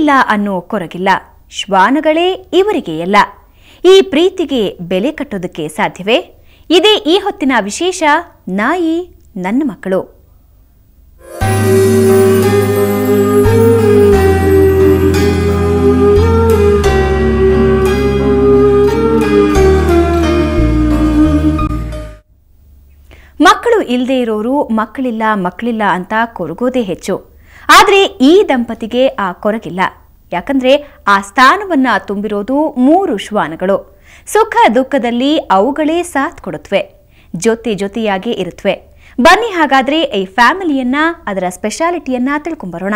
ಮಕ್ಕಳಿಲ್ಲ ಅನ್ನೋ ಕೊರಗಿಲ್ಲ ಶ್ವಾನಗಳೇ ಇವರಿಗೆ ಎಲ್ಲ ಈ ಪ್ರೀತಿಗೆ ಬೆಲೆ ಕಟ್ಟೋದಕ್ಕೆ ಸಾಧ್ಯವೇ ಇದೇ ಈ ಹೊತ್ತಿನ ವಿಶೇಷ ನಾಯಿ ನನ್ನ ಮಕ್ಕಳು ಮಕ್ಕಳು ಇಲ್ಲದೆ ಇರೋರು ಮಕ್ಕಳಿಲ್ಲ ಮಕ್ಕಳಿಲ್ಲ ಅಂತ ಕೊರಗೋದೇ ಹೆಚ್ಚು ಆದರೆ ಈ ದಂಪತಿಗೆ ಆ ಕೊರಗಿಲ್ಲ ಯಾಕಂದ್ರೆ ಆ ಸ್ಥಾನವನ್ನ ತುಂಬಿರೋದು ಮೂರು ಶ್ವಾನಗಳು ಸುಖ ದುಃಖದಲ್ಲಿ ಅವುಗಳೇ ಸಾಥ್ ಕೊಡುತ್ತವೆ ಜೊತೆ ಜೊತೆಯಾಗಿ ಇರುತ್ತವೆ ಬನ್ನಿ ಹಾಗಾದ್ರೆ ಈ ಫ್ಯಾಮಿಲಿಯನ್ನ ಅದರ ಸ್ಪೆಷಾಲಿಟಿಯನ್ನ ತಿಳ್ಕೊಂಬರೋಣ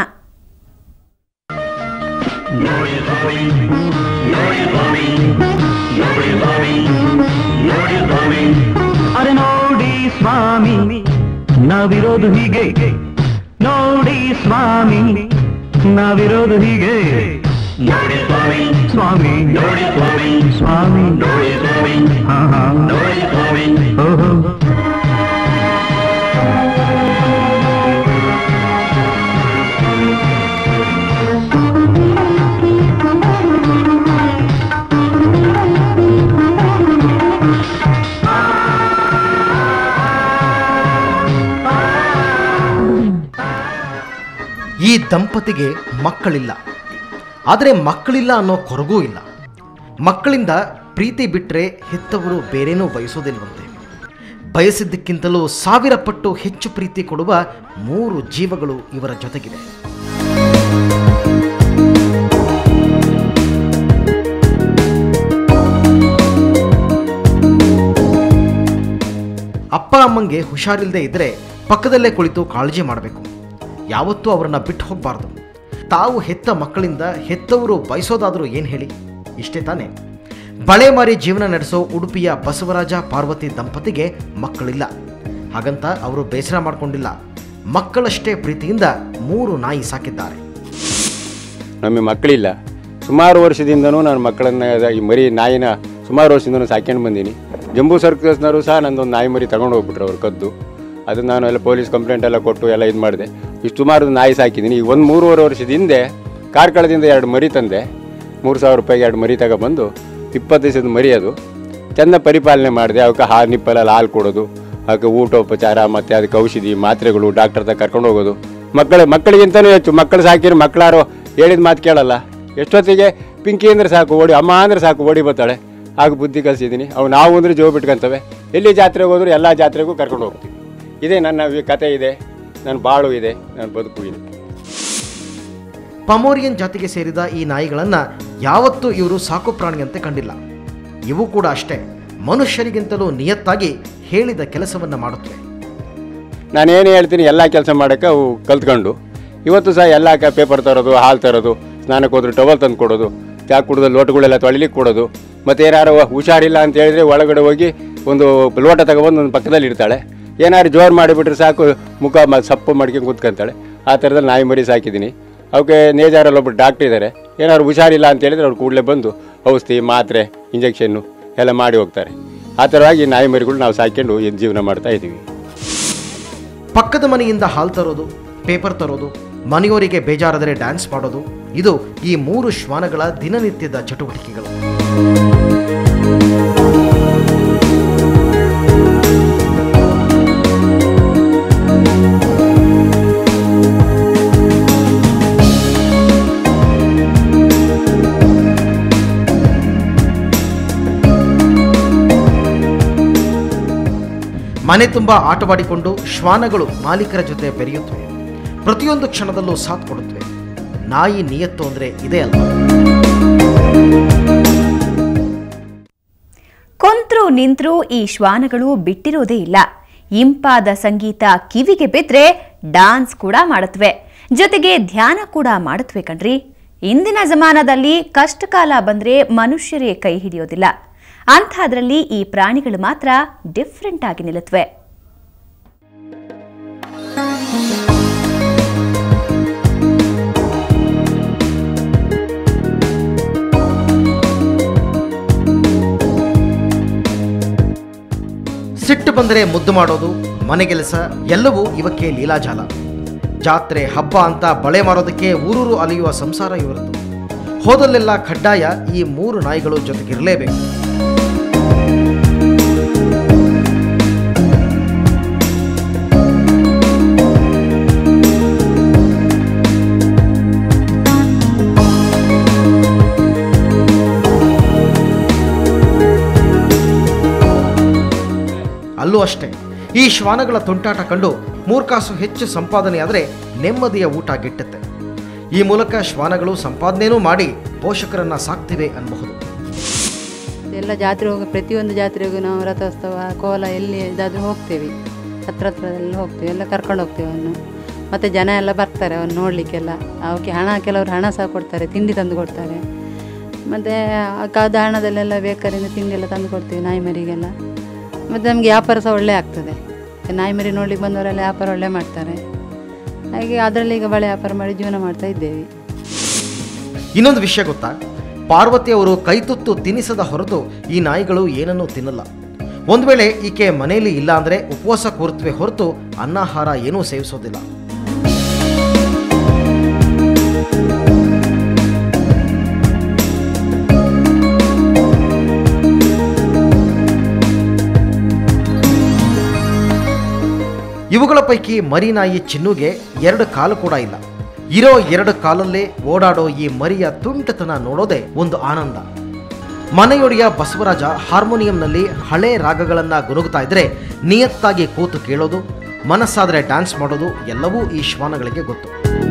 ಅರೆ ನೋಡಿ ಸ್ವಾಮಿ ನಾವಿರೋದು ಹೀಗೆ ನೋಡಿ ಸ್ವಾಮಿ ನಾವಿರೋದು ಹೀಗೆ ನೋಡಿ ಸ್ವಾಮಿ ಸ್ವಾಮಿ ನೋಡಿ ಸ್ವಾಮಿ ಸ್ವಾಮಿ ನೋಡಿ ಸ್ವಾಮಿ ಹಾ ಹಾ ನೋಡಿ ಸ್ವಾಮಿ ಓಹೋ ಈ ದಂಪತಿಗೆ ಮಕ್ಕಳಿಲ್ಲ ಆದರೆ ಮಕ್ಕಳಿಲ್ಲ ಅನ್ನೋ ಕೊರಗೂ ಇಲ್ಲ ಮಕ್ಕಳಿಂದ ಪ್ರೀತಿ ಬಿಟ್ಟರೆ ಹೆತ್ತವರು ಬೇರೇನೂ ಬಯಸೋದಿಲ್ವಂತೆ ಬಯಸಿದ್ದಕ್ಕಿಂತಲೂ ಸಾವಿರ ಪಟ್ಟು ಹೆಚ್ಚು ಪ್ರೀತಿ ಕೊಡುವ ಮೂರು ಜೀವಗಳು ಇವರ ಜೊತೆಗಿದೆ ಅಪ್ಪ ಅಮ್ಮಂಗೆ ಹುಷಾರಿಲ್ಲದೆ ಇದ್ದರೆ ಪಕ್ಕದಲ್ಲೇ ಕುಳಿತು ಕಾಳಜಿ ಮಾಡಬೇಕು ಯಾವತ್ತೂ ಅವರನ್ನ ಬಿಟ್ಟು ಹೋಗಬಾರ್ದು ತಾವು ಹೆತ್ತ ಮಕ್ಕಳಿಂದ ಹೆತ್ತವರು ಬಯಸೋದಾದರೂ ಏನು ಹೇಳಿ ಇಷ್ಟೇ ತಾನೇ ಬಳೆ ಮಾರಿ ಜೀವನ ನಡೆಸೋ ಉಡುಪಿಯ ಬಸವರಾಜ ಪಾರ್ವತಿ ದಂಪತಿಗೆ ಮಕ್ಕಳಿಲ್ಲ ಹಾಗಂತ ಅವರು ಬೇಸರ ಮಾಡಿಕೊಂಡಿಲ್ಲ ಮಕ್ಕಳಷ್ಟೇ ಪ್ರೀತಿಯಿಂದ ಮೂರು ನಾಯಿ ಸಾಕಿದ್ದಾರೆ ನಮಗೆ ಮಕ್ಕಳಿಲ್ಲ ಸುಮಾರು ವರ್ಷದಿಂದನೂ ನಾನು ಮಕ್ಕಳನ್ನ ಈ ಮರಿ ನಾಯಿನ ಸುಮಾರು ವರ್ಷದಿಂದನೂ ಸಾಕ್ಕೊಂಡು ಬಂದೀನಿ ಜಂಬೂ ಸರ್ಕಸ್ನವರು ಸಹ ನಂದೊಂದು ನಾಯಿ ಮರಿ ತಗೊಂಡು ಹೋಗ್ಬಿಟ್ರು ಅವ್ರು ಕದ್ದು ಅದು ನಾನು ಎಲ್ಲ ಪೊಲೀಸ್ ಕಂಪ್ಲೇಂಟ್ ಎಲ್ಲ ಕೊಟ್ಟು ಎಲ್ಲ ಇದು ಮಾಡಿದೆ ಇಷ್ಟು ಸುಮಾರು ನಾಯಿ ಸಾಕಿದ್ದೀನಿ ಈಗ ಒಂದು ಮೂರುವರೆ ವರ್ಷದ ಹಿಂದೆ ಕಾರ್ಕಳದಿಂದ ಎರಡು ಮರಿ ತಂದೆ ಮೂರು ಸಾವಿರ ರೂಪಾಯಿಗೆ ಎರಡು ಮರಿ ತಗೊಬಂದು ಇಪ್ಪತ್ತು ದಿವಸದ ಮರಿ ಅದು ಚೆಂದ ಪರಿಪಾಲನೆ ಮಾಡಿದೆ ಅವಕ್ಕೆ ಹಾಲು ನಿಪ್ಪಲಲ್ಲಿ ಹಾಲು ಕೊಡೋದು ಅದಕ್ಕೆ ಊಟೋಪಚಾರ ಮತ್ತು ಅದಕ್ಕೆ ಔಷಧಿ ಮಾತ್ರೆಗಳು ಡಾಕ್ಟರ್ ಹತ್ರ ಕರ್ಕೊಂಡು ಹೋಗೋದು ಮಕ್ಕಳ ಮಕ್ಕಳಿಗಿಂತಲೂ ಹೆಚ್ಚು ಮಕ್ಕಳು ಸಾಕಿರೋ ಮಕ್ಕಳಾರು ಹೇಳಿದ ಮಾತು ಕೇಳಲ್ಲ ಎಷ್ಟೊತ್ತಿಗೆ ಪಿಂಕಿ ಅಂದ್ರೆ ಸಾಕು ಓಡಿ ಅಮ್ಮ ಅಂದ್ರೆ ಸಾಕು ಓಡಿ ಬರ್ತಾಳೆ ಆಗ ಬುದ್ಧಿ ಕಲಿಸಿದ್ದೀನಿ ಅವು ನಾವು ಅಂದ್ರೆ ಜೋ ಬಿಟ್ಕೊಂತವೆ ಎಲ್ಲಿ ಜಾತ್ರೆಗೆ ಹೋದ್ರು ಎಲ್ಲ ಜಾತ್ರೆಗೂ ಕರ್ಕೊಂಡು ಹೋಗ್ತೀವಿ ಇದೇ ನನ್ನ ವಿ- ಕತೆ ಇದೆ ನನ್ನ ಬಾಳು ಇದೆ ನನ್ನ ಬದುಕು ಇದೆ ಪಮೋರಿಯನ್ ಜಾತಿಗೆ ಸೇರಿದ ಈ ನಾಯಿಗಳನ್ನು ಯಾವತ್ತೂ ಇವರು ಸಾಕು ಪ್ರಾಣಿಯಂತೆ ಕಂಡಿಲ್ಲ ಇವು ಕೂಡ ಅಷ್ಟೇ ಮನುಷ್ಯರಿಗಿಂತಲೂ ನಿಯತ್ತಾಗಿ ಹೇಳಿದ ಕೆಲಸವನ್ನು ಮಾಡುತ್ತವೆ ನಾನೇನು ಹೇಳ್ತೀನಿ ಎಲ್ಲ ಕೆಲಸ ಮಾಡೋಕ್ಕೆ ಅವು ಕಲ್ತ್ಕೊಂಡು ಇವತ್ತು ಸಹ ಎಲ್ಲ ಕ ಪೇಪರ್ ತರೋದು ಹಾಲು ತರೋದು ಸ್ನಾನಕ್ಕೆ ಹೋದ್ರೆ ಟವಲ್ ತಂದು ಕೊಡೋದು ಚಾ ಕುಡಿದ ಲೋಟಗಳೆಲ್ಲ ತೊಳಿಲಿಕ್ಕೆ ಕೊಡೋದು ಮತ್ತು ಏನಾರು ಹುಷಾರಿಲ್ಲ ಅಂತ ಹೇಳಿದ್ರೆ ಒಳಗಡೆ ಹೋಗಿ ಒಂದು ಲೋಟ ತಗೊಬಂದು ಒಂದು ಪಕ್ಕದಲ್ಲಿ ಇರ್ತಾಳೆ ಏನಾದ್ರು ಜೋರು ಮಾಡಿಬಿಟ್ರೆ ಸಾಕು ಮುಖ ಮ ಸಪ್ಪು ಮಾಡ್ಕೊಂಡು ಕೂತ್ಕೊಂತಾಳೆ ಆ ಥರದಲ್ಲಿ ನಾಯಿ ಮರಿ ಸಾಕಿದ್ದೀನಿ ಅವಕ್ಕೆ ನೇಜಾರಲ್ಲಿ ಒಬ್ಬರು ಡಾಕ್ಟ್ರ್ ಇದ್ದಾರೆ ಏನಾದ್ರು ಹುಷಾರಿಲ್ಲ ಅಂತ ಹೇಳಿದ್ರೆ ಅವ್ರು ಕೂಡಲೇ ಬಂದು ಔಷಧಿ ಮಾತ್ರೆ ಇಂಜೆಕ್ಷನ್ನು ಎಲ್ಲ ಮಾಡಿ ಹೋಗ್ತಾರೆ ಆ ಥರವಾಗಿ ನಾಯಿ ಮರಿಗಳು ನಾವು ಸಾಕೊಂಡು ಏನು ಜೀವನ ಮಾಡ್ತಾ ಇದ್ದೀವಿ ಪಕ್ಕದ ಮನೆಯಿಂದ ಹಾಲು ತರೋದು ಪೇಪರ್ ತರೋದು ಮನೆಯವರಿಗೆ ಬೇಜಾರಾದರೆ ಡ್ಯಾನ್ಸ್ ಮಾಡೋದು ಇದು ಈ ಮೂರು ಶ್ವಾನಗಳ ದಿನನಿತ್ಯದ ಚಟುವಟಿಕೆಗಳು ಮನೆ ತುಂಬ ಆಟವಾಡಿಕೊಂಡು ಶ್ವಾನಗಳು ಮಾಲೀಕರ ಜೊತೆ ಬೆರೆಯುತ್ತವೆ ಪ್ರತಿಯೊಂದು ಕ್ಷಣದಲ್ಲೂ ಸಾಥ್ ಕೊಡುತ್ತವೆ ನಾಯಿ ನಿಯತ್ತು ಅಂದರೆ ಇದೇ ಅಲ್ವಾ ಕೊಂತ್ರು ನಿಂತ್ರು ಈ ಶ್ವಾನಗಳು ಬಿಟ್ಟಿರೋದೇ ಇಲ್ಲ ಇಂಪಾದ ಸಂಗೀತ ಕಿವಿಗೆ ಬಿದ್ರೆ ಡಾನ್ಸ್ ಕೂಡ ಮಾಡುತ್ತವೆ ಜೊತೆಗೆ ಧ್ಯಾನ ಕೂಡ ಮಾಡುತ್ತವೆ ಕಣ್ರಿ ಇಂದಿನ ಜಮಾನದಲ್ಲಿ ಕಷ್ಟಕಾಲ ಬಂದ್ರೆ ಮನುಷ್ಯರೇ ಕೈ ಹಿಡಿಯೋದಿಲ್ಲ ಅಂಥದ್ರಲ್ಲಿ ಈ ಪ್ರಾಣಿಗಳು ಮಾತ್ರ ಡಿಫ್ರೆಂಟ್ ಆಗಿ ನಿಲ್ಲುತ್ತವೆ ಸಿಟ್ಟು ಬಂದರೆ ಮುದ್ದು ಮಾಡೋದು ಮನೆಗೆಲಸ ಎಲ್ಲವೂ ಇವಕ್ಕೆ ಲೀಲಾಜಾಲ ಜಾತ್ರೆ ಹಬ್ಬ ಅಂತ ಬಳೆ ಮಾರೋದಕ್ಕೆ ಊರೂರು ಅಲೆಯುವ ಸಂಸಾರ ಇವರದ್ದು ಹೋದಲ್ಲೆಲ್ಲ ಕಡ್ಡಾಯ ಈ ಮೂರು ನಾಯಿಗಳು ಜೊತೆಗಿರಲೇಬೇಕು ಅಲ್ಲೂ ಅಷ್ಟೇ ಈ ಶ್ವಾನಗಳ ತುಂಟಾಟ ಕಂಡು ಮೂರ್ಕಾಸು ಹೆಚ್ಚು ಸಂಪಾದನೆಯಾದರೆ ನೆಮ್ಮದಿಯ ಊಟ ಗಿಟ್ಟುತ್ತೆ ಈ ಮೂಲಕ ಶ್ವಾನಗಳು ಸಂಪಾದನೆಯೂ ಮಾಡಿ ಪೋಷಕರನ್ನ ಸಾಕ್ತಿವೆ ಅನ್ನಬಹುದು ಎಲ್ಲ ಜಾತ್ರೆ ಹೋಗಿ ಪ್ರತಿಯೊಂದು ಜಾತ್ರೆಗೂ ನಾವು ರಥೋತ್ಸವ ಕೋಲ ಎಲ್ಲಿ ಇದಾದರೂ ಹೋಗ್ತೇವೆ ಹತ್ರ ಹತ್ರದಲ್ಲಿ ಹೋಗ್ತೇವೆ ಎಲ್ಲ ಕರ್ಕೊಂಡು ಹೋಗ್ತೇವೆ ಅವನು ಮತ್ತು ಜನ ಎಲ್ಲ ಬರ್ತಾರೆ ಅವನು ನೋಡಲಿಕ್ಕೆಲ್ಲ ಅವಕ್ಕೆ ಹಣ ಕೆಲವರು ಹಣ ಸಹ ಕೊಡ್ತಾರೆ ತಿಂಡಿ ತಂದು ಕೊಡ್ತಾರೆ ಮತ್ತು ಕಾದ ಹಣದಲ್ಲೆಲ್ಲ ಬೇಕಾರಿಂದ ತಿಂಡಿ ಎಲ್ಲ ತಂದು ಕೊಡ್ತೀವಿ ನಾಯಿ ಮರಿಗೆಲ್ಲ ಮತ್ತು ನಮಗೆ ವ್ಯಾಪಾರ ಸಹ ಒಳ್ಳೆ ಆಗ್ತದೆ ನಾಯಿ ಮರಿ ನೋಡ್ಲಿಕ್ಕೆ ಬಂದವರೆಲ್ಲ ವ್ಯಾಪಾರ ಒಳ್ಳೆ ಮಾಡ್ತಾರೆ ಹಾಗೆ ಅದರಲ್ಲಿ ಈಗ ಬಳೆ ವ್ಯಾಪಾರ ಮಾಡಿ ಜೀವನ ಮಾಡ್ತಾ ಇದ್ದೇವೆ ಇನ್ನೊಂದು ವಿಷಯ ಗೊತ್ತಾ ಪಾರ್ವತಿ ಅವರು ಕೈತುತ್ತು ತಿನ್ನಿಸದ ಹೊರತು ಈ ನಾಯಿಗಳು ಏನನ್ನೂ ತಿನ್ನಲ್ಲ ಒಂದು ವೇಳೆ ಈಕೆ ಮನೆಯಲ್ಲಿ ಇಲ್ಲ ಅಂದರೆ ಉಪವಾಸ ಕೂರುತ್ತವೆ ಹೊರತು ಅನ್ನಾಹಾರ ಏನೂ ಸೇವಿಸೋದಿಲ್ಲ ಇವುಗಳ ಪೈಕಿ ಮರಿ ನಾಯಿ ಚಿನ್ನುಗೆ ಎರಡು ಕಾಲು ಕೂಡ ಇಲ್ಲ ಇರೋ ಎರಡು ಕಾಲಲ್ಲೇ ಓಡಾಡೋ ಈ ಮರಿಯ ತುಂಟತನ ನೋಡೋದೇ ಒಂದು ಆನಂದ ಮನೆಯೊಡೆಯ ಬಸವರಾಜ ಹಾರ್ಮೋನಿಯಂನಲ್ಲಿ ಹಳೆ ರಾಗಗಳನ್ನ ಗುನುಗುತ್ತಾ ಇದ್ರೆ ನಿಯತ್ತಾಗಿ ಕೂತು ಕೇಳೋದು ಮನಸ್ಸಾದರೆ ಡ್ಯಾನ್ಸ್ ಮಾಡೋದು ಎಲ್ಲವೂ ಈ ಶ್ವಾನಗಳಿಗೆ ಗೊತ್ತು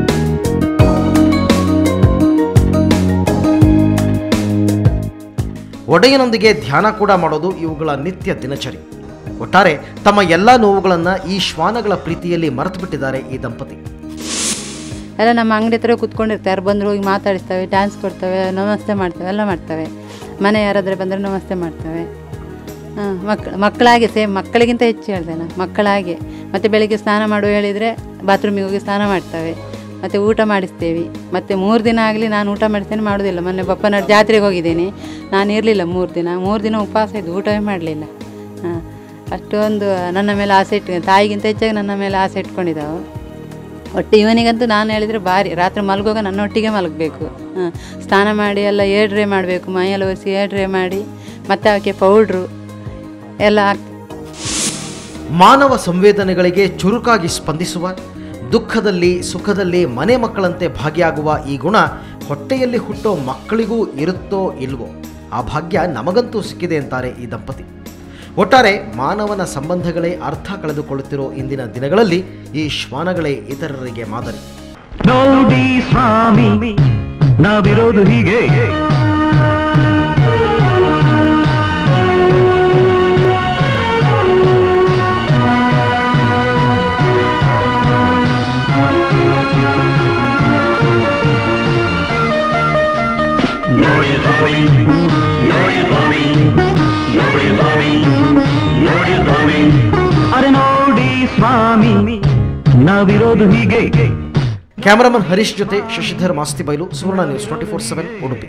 ಒಡೆಯನೊಂದಿಗೆ ಧ್ಯಾನ ಕೂಡ ಮಾಡೋದು ಇವುಗಳ ನಿತ್ಯ ದಿನಚರಿ ಒಟ್ಟಾರೆ ತಮ್ಮ ಎಲ್ಲ ನೋವುಗಳನ್ನು ಈ ಶ್ವಾನಗಳ ಪ್ರೀತಿಯಲ್ಲಿ ಮರೆತು ಬಿಟ್ಟಿದ್ದಾರೆ ಈ ದಂಪತಿ ಎಲ್ಲ ನಮ್ಮ ಅಂಗಡಿ ಹತ್ರ ಕೂತ್ಕೊಂಡಿರ್ತಾರೆ ಯಾರು ಬಂದರು ಹೋಗಿ ಮಾತಾಡಿಸ್ತವೆ ಡ್ಯಾನ್ಸ್ ಕೊಡ್ತವೆ ನಮಸ್ತೆ ಮಾಡ್ತವೆ ಎಲ್ಲ ಮಾಡ್ತವೆ ಮನೆ ಯಾರಾದರೆ ಬಂದರೆ ನಮಸ್ತೆ ಮಾಡ್ತವೆ ಹಾಂ ಮಕ್ಳು ಮಕ್ಕಳಾಗೆ ಸೇಮ್ ಮಕ್ಕಳಿಗಿಂತ ಹೆಚ್ಚು ಹೇಳ್ದೆ ನಾನು ಮಕ್ಕಳಾಗೆ ಮತ್ತು ಬೆಳಿಗ್ಗೆ ಸ್ನಾನ ಮಾಡು ಹೇಳಿದರೆ ಬಾತ್ರೂಮಿಗೆ ಹೋಗಿ ಸ್ನಾನ ಮಾಡ್ತವೆ ಮತ್ತು ಊಟ ಮಾಡಿಸ್ತೇವೆ ಮತ್ತು ಮೂರು ದಿನ ಆಗಲಿ ನಾನು ಊಟ ಮಾಡಿಸ್ತೇನೆ ಮಾಡೋದಿಲ್ಲ ಮೊನ್ನೆ ಬಪ್ಪನಾಡು ಜಾತ್ರೆಗೆ ಹೋಗಿದ್ದೇನೆ ನಾನು ಇರಲಿಲ್ಲ ಮೂರು ದಿನ ಮೂರು ದಿನ ಉಪವಾಸ ಇದ್ದು ಊಟವೇ ಮಾಡಲಿಲ್ಲ ಹಾಂ ಅಷ್ಟೊಂದು ನನ್ನ ಮೇಲೆ ಆಸೆ ಇಟ್ಟು ತಾಯಿಗಿಂತ ಹೆಚ್ಚಾಗಿ ನನ್ನ ಮೇಲೆ ಆಸೆ ಇಟ್ಕೊಂಡಿದ್ದಾವೆ ಒಟ್ಟು ಇವನಿಗಂತೂ ನಾನು ಹೇಳಿದರೆ ಭಾರಿ ರಾತ್ರಿ ಮಲಗುವಾಗ ನನ್ನೊಟ್ಟಿಗೆ ಮಲಗಬೇಕು ಹಾಂ ಸ್ನಾನ ಮಾಡಿ ಎಲ್ಲ ಏರ್ ಡ್ರೈ ಮಾಡಬೇಕು ಮೈಯೆಲ್ಲ ಒರೆಸಿ ಏರ್ ಡ್ರೈ ಮಾಡಿ ಮತ್ತು ಅವಕ್ಕೆ ಪೌಡ್ರು ಎಲ್ಲ ಹಾಕ್ತಿ ಮಾನವ ಸಂವೇದನೆಗಳಿಗೆ ಚುರುಕಾಗಿ ಸ್ಪಂದಿಸುವ ದುಃಖದಲ್ಲಿ ಸುಖದಲ್ಲಿ ಮನೆ ಮಕ್ಕಳಂತೆ ಭಾಗಿಯಾಗುವ ಈ ಗುಣ ಹೊಟ್ಟೆಯಲ್ಲಿ ಹುಟ್ಟೋ ಮಕ್ಕಳಿಗೂ ಇರುತ್ತೋ ಇಲ್ವೋ ಆ ಭಾಗ್ಯ ನಮಗಂತೂ ಸಿಕ್ಕಿದೆ ಅಂತಾರೆ ಈ ದಂಪತಿ ಒಟ್ಟಾರೆ ಮಾನವನ ಸಂಬಂಧಗಳೇ ಅರ್ಥ ಕಳೆದುಕೊಳ್ಳುತ್ತಿರೋ ಇಂದಿನ ದಿನಗಳಲ್ಲಿ ಈ ಶ್ವಾನಗಳೇ ಇತರರಿಗೆ ಮಾದರಿ ನೋಡಿ ಸ್ವಾಮಿ ನಾವಿರೋದು ಹೀಗೆ ನೋಡಿ ಸ್ವಾಮಿ ನೋಡಿ ಸ್ವಾಮಿ ನೋಡಿ ಸ್ವಾಮಿ ನೋಡಿ ಸ್ವಾಮಿ ಅರೆ ನೋಡಿ ಸ್ವಾಮಿ ನಾವಿರೋದು ಹೀಗೆ ಕ್ಯಾಮರಾಮನ್ ಹರೀಶ್ ಜೊತೆ Shashidhar Mastibailu Suvarna news twenty four seven Udupi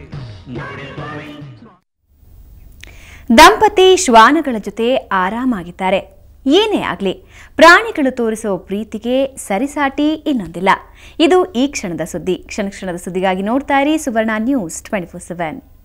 ದಂಪತಿ ಶ್ವಾನಗಳ ಜೊತೆ ಆರಾಮಾಗಿದ್ದಾರೆ ಏನೇ ಆಗಲಿ ಪ್ರಾಣಿಗಳು ತೋರಿಸೋ ಪ್ರೀತಿಗೆ ಸರಿಸಾಟಿ ಇನ್ನೊಂದಿಲ್ಲ ಇದು ಈ ಕ್ಷಣದ ಸುದ್ದಿ ಕ್ಷಣ ಕ್ಷಣದ ಸುದ್ದಿಗಾಗಿ ನೋಡ್ತಾ ಇರಿ Suvarna news twenty four seven